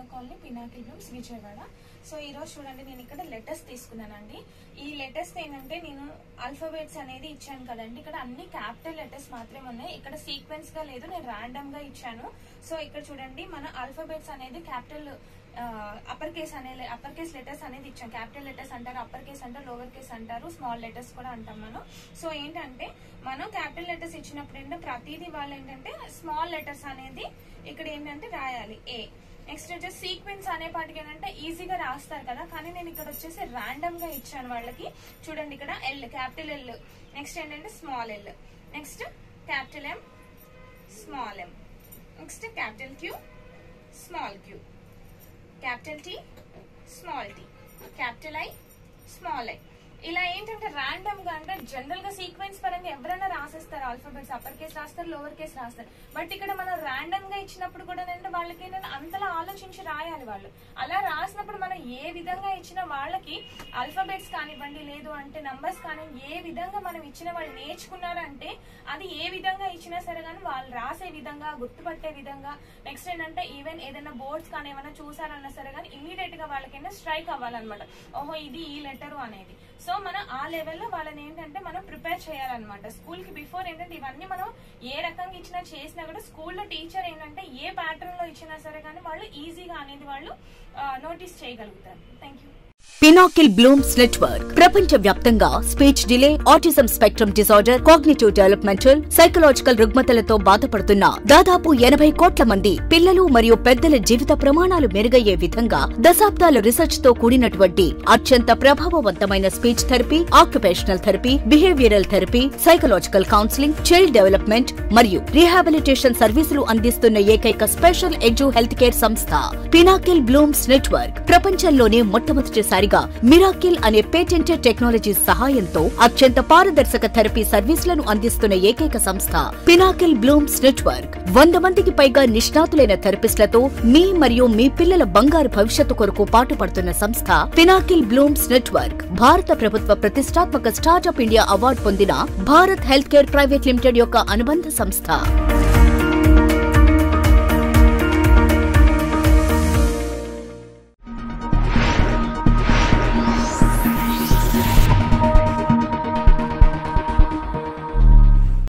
colony Pinnacle Blooms Vijayawada so ఈ రోజు చూడండి నేను ఇక్కడ లెటర్స్ తీసుకున్నానండి ఈ లెటర్స్ ఏంటంటే నేను ఆల్ఫాబెట్స్ అనేది ఇచ్చాను కదండి ఇక్కడ అన్ని క్యాపిటల్ లెటర్స్ మాత్రమే ఉన్నాయి ఇక్కడ సీక్వెన్స్ గా లేదు నేను ర్యాండమ్ గా ఇచ్చాను సో ఇక్కడ చూడండి మన ఆల్ఫాబెట్స్ అనేది క్యాపిటల్ అప్పర్ కేస్ అనే అప్పర్ కేస్ లెటర్స్ అనేది ఇచ్చాం క్యాపిటల్ లెటర్స్ అంటారు అప్పర్ కేస్ అంటారు లోవర్ కేస్ అంటారు స్మాల్ లెటర్స్ కూడా అంటాం మనం సో ఏంటంటే మనం క్యాపిటల్ లెటర్స్ ఇచ్చినప్పుడు ఏంటంటే ప్రతిదీ వాళ్ళు ఏంటంటే స్మాల్ లెటర్స్ అనేది ఇక్కడ ఏంటంటే రాయాలి ఏ నెక్స్ట్ వచ్చేసి సీక్వెన్స్ అనే పాటికి ఏంటంటే ఈజీగా రాస్తారు కదా కానీ నేను ఇక్కడ వచ్చేసి ర్యాండమ్ గా ఇచ్చాను వాళ్ళకి చూడండి ఇక్కడ ఎల్ క్యాపిటల్ ఎల్ నెక్స్ట్ ఏంటంటే small L next capital M small M next capital Q small Q capital T small T capital I small I ఇలా ఏంటంటే ర్యాండమ్ గా అంటే జనరల్ గా సీక్వెన్స్ పరంగా ఎవరైనా రాసేస్తారు ఆల్ఫాబెట్స్ అప్పర్ కేస్ రాస్తారు లోవర్ కేస్ రాస్తారు బట్ ఇక్కడ మనం ర్యాండమ్ గా ఇచ్చినప్పుడు కూడా ఏంటంటే వాళ్ళకి ఏంటంటే అంతలా ఆలోచించి రాయాలి వాళ్ళు అలా రాసినప్పుడు మనం ఏ విధంగా ఇచ్చిన వాళ్ళకి ఆల్ఫాబెట్స్ కానివ్వండి లేదు అంటే నంబర్స్ కానీ ఏ విధంగా మనం ఇచ్చిన వాళ్ళు నేర్చుకున్నారంటే అది ఏ విధంగా ఇచ్చినా సరే కానీ వాళ్ళు రాసే విధంగా గుర్తుపట్టే విధంగా నెక్స్ట్ ఏంటంటే ఈవెన్ ఏదైనా బోర్డ్స్ కానీ ఏమైనా చూసారన్నా సరే కానీ ఇమీడియట్ గా వాళ్ళకైనా స్ట్రైక్ అవ్వాలన్నమాట ఓహో ఇది ఈ లెటరు అనేది సో మనం ఆ లెవెల్లో వాళ్ళని ఏంటంటే మనం ప్రిపేర్ చేయాలన్నమాట స్కూల్ కి బిఫోర్ ఏంటంటే ఇవన్నీ మనం ఏ రకంగా ఇచ్చినా చేసినా కూడా స్కూల్లో టీచర్ ఏంటంటే ఏ ప్యాటర్న్ లో ఇచ్చినా సరే కానీ వాళ్ళు ఈజీగా అనేది వాళ్ళు నోటీస్ చేయగలుగుతారు thank you Pinnacle Blooms network ప్రపంచ వ్యాప్తంగా speech delay autism spectrum disorder cognitive developmental psychological రుగ్మతలతో బాధపడుతున్న దాదాపు ఎనభై కోట్ల మంది పిల్లలు మరియు పెద్దల జీవిత ప్రమాణాలు మెరుగయ్యే విధంగా దశాబ్దాల రీసెర్చ్ తో కూడినటువంటి అత్యంత ప్రభావవంతమైన speech therapy occupational therapy behavioural therapy psychological counselling child development మరియు రీహాబిలిటేషన్ సర్వీసులు అందిస్తున్న ఏకైక స్పెషల్ ఎడ్యు హెల్త్ కేర్ సంస్థ పినాకిల్ బ్లూమ్స్ నెట్వర్క్ ప్రపంచంలోనే మొట్టమొదటిసారిగా మిరాకిల్ అనే పేటెంటెడ్ టెక్నాలజీ సహాయంతో అత్యంత పారదర్శక థెరపీ సర్వీసులను అందిస్తున్న ఏకైక సంస్థ పినాకిల్ బ్లూమ్స్ నెట్వర్క్ వంద మందికి పైగా నిష్ణాతులైన థెరపిస్టులతో మీ మరియు మీ పిల్లల బంగారు భవిష్యత్తు కొరకు పాటుపడుతున్న సంస్థ పినాకిల్ బ్లూమ్స్ నెట్వర్క్ భారత ప్రభుత్వ ప్రతిష్టాత్మక స్టార్టప్ ఇండియా అవార్డు పొందిన Bharat health care private limited యొక్క అనుబంధ సంస్థ